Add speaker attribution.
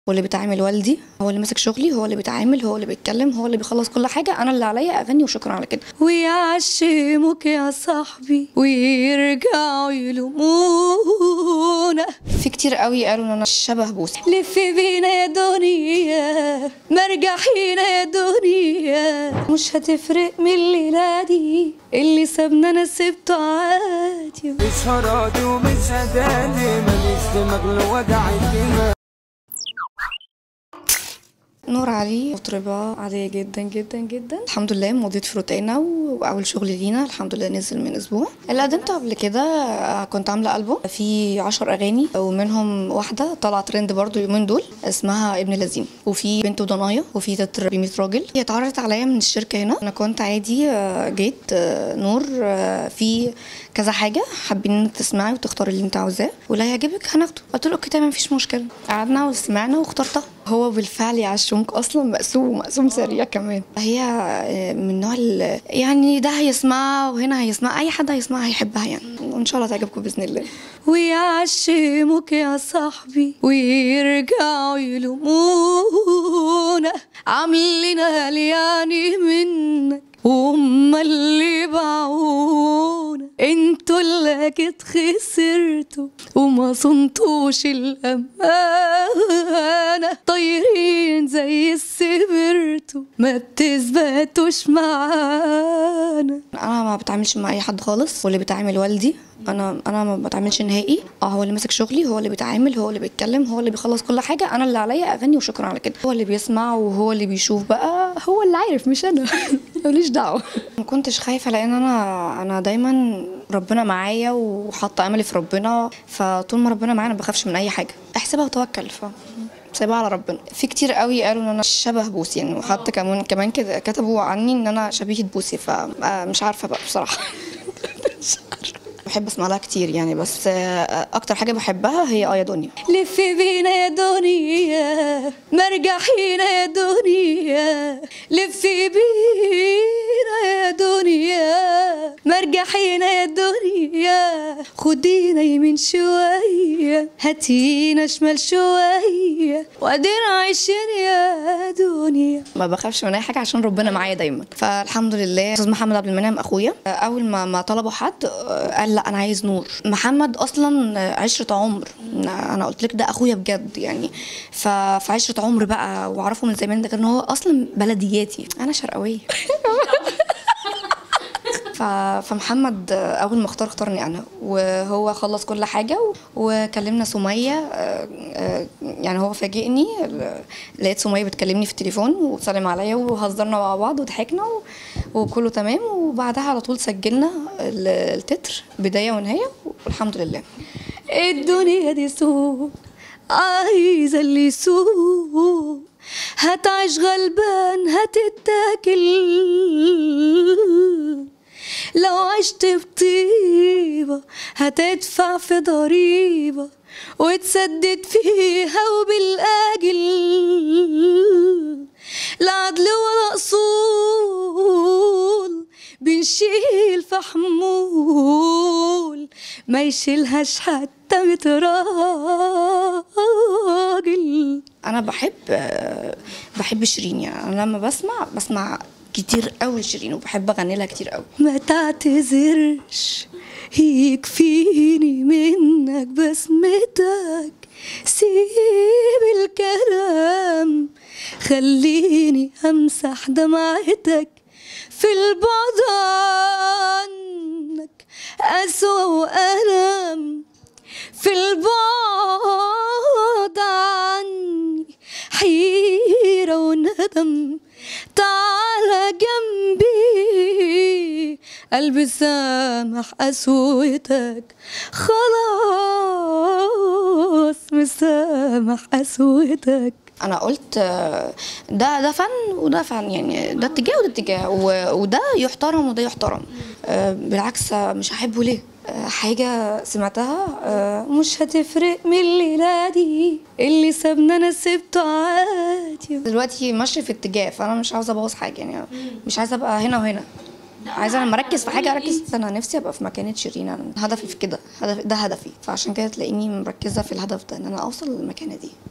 Speaker 1: هو اللي بيتعامل والدي هو اللي ماسك شغلي هو اللي بيتعامل هو اللي بيتكلم هو اللي بيخلص كل حاجه انا اللي عليا اغني وشكرا على كده ويعشموك يا صاحبي ويرجعوا يلومونا في كتير قوي قالوا ان انا شبه بوسي لف بينا يا دنيا مرجحينا يا دنيا مش هتفرق من الليله دي اللي سابنا انا سبته عادي
Speaker 2: مش هراضي ومش هداني ماليش دماغ لوجع الدماغ
Speaker 1: نور علي مطربة عادية جدا جدا جدا الحمد لله مضيت في روتانا وأول شغل لينا الحمد لله نزل من أسبوع اللي قدمته قبل كده آه، كنت عاملة ألبوم في عشر أغاني ومنهم واحدة طلعت ترند برضو اليومين دول اسمها ابن لذين وفي بنت وضنايا وفي تتر بميت راجل هي اتعرضت عليا من الشركة هنا أنا كنت عادي آه، جيت آه، نور آه، في كذا حاجة حابين انك تسمعي وتختاري اللي انت عاوزاه واللي هيعجبك هناخده قلت له اوكي تمام مفيش مشكلة قعدنا وسمعنا واخترتها هو بالفعل يعشمك اصلا مقسوم ومقسوم سريع كمان هي آه، من نوع ال- يعني ده هيسمعها وهنا هيسمعها اي حد هيسمعها هيحبها يعني وان شاء الله تعجبكم باذن الله ويعشمك يا صاحبي ويرجعوا يلومونا عاملينها لي يعني منك وهم اللي باعونا انتوا اللي اكيد خسرتوا وما صنتوش الامانه طايرين زي السبرتو ما بتثبتوش معانا انا ما بتعاملش مع اي حد خالص واللي بيتعامل والدي انا انا ما بتعاملش نهائي اه هو اللي ماسك شغلي هو اللي بيتعامل هو اللي بيتكلم هو اللي بيخلص كل حاجه انا اللي عليا اغني وشكرا على كده هو اللي بيسمع وهو اللي بيشوف بقى هو اللي عارف مش انا ماليش دعوه ما كنتش خايفه لان انا انا دايما ربنا معايا وحاطه املي في ربنا فطول ما ربنا معايا انا ما بخافش من اي حاجه احسبها وتوكل ف سايبها على ربنا في كتير قوي قالوا ان انا شبه بوسي يعني وحتى كمان كمان كده كتبوا عني ان انا شبيهه بوسي فمش عارفه بقى بصراحه مش عارفه بحب اسمع لها كتير يعني بس آه، اكتر حاجه بحبها هي اه يا دنيا لف بينا يا دنيا مرجحينا يا دنيا لف بينا يا دنيا مرجحينا يا دنيا خدينا يمين شويه هاتينا شمال شويه وادينا عايشين يا دنيا ما بخافش من اي حاجه عشان ربنا معايا دايما فالحمد لله استاذ محمد عبد المنعم اخويا اول ما ما طلبوا حد آه، قال لا انا عايز نور محمد اصلا عشره عمر انا قلت لك ده اخويا بجد يعني ف- فعشره عمر بقى واعرفه من زمان ده غير ان هو اصلا بلدياتي انا شرقاويه ف- فمحمد اول ما اختار اختارني انا وهو خلص كل حاجه و- وكلمنا سميه آه، آه، يعني هو فاجئني ال- لقيت سميه بتكلمني في التليفون وسلم عليا وهزرنا مع بعض وضحكنا و- وكله تمام وبعدها على طول سجلنا ال- التتر بدايه ونهايه والحمد لله الدنيا دي سوق عايزه اللي يسوق هتعيش غلبان هتتاكل لو عشت بطيبة هتدفع في ضريبة وتسدد فيها وبالآجل لا عدل ولا أصول بنشيل في حمول ما يشيلهاش حتى متراجل انا بحب بحب شيرين يعني انا لما بسمع بسمع كتير قوي شيرين وبحب اغني لها كتير قوي ما تعتذرش يكفيني منك بسمتك سيب الكلام خليني امسح دمعتك في البعد عنك أسوأ وألم في البعد عني حيرة وندم تعال جنبي قلبي سامح قسوتك خلاص مسامح قسوتك انا قلت آه، ده ده فن وده فن يعني ده اتجاه وده اتجاه و- وده يحترم وده يحترم آه، بالعكس آه، مش هحبه ليه آه، حاجة سمعتها آه، مش هتفرق من الليلة دي اللي سابنا انا سبته عادي دلوقتي ماشية في اتجاه فانا مش عاوزة ابوظ حاجة يعني مش عايزة ابقى هنا وهنا عايزة لما اركز في حاجة اركز انا نفسي ابقى في مكانة شيرين انا هدفي في كده هدف ده هدفي فعشان كده تلاقيني مركزة في الهدف ده ان انا اوصل للمكانة دي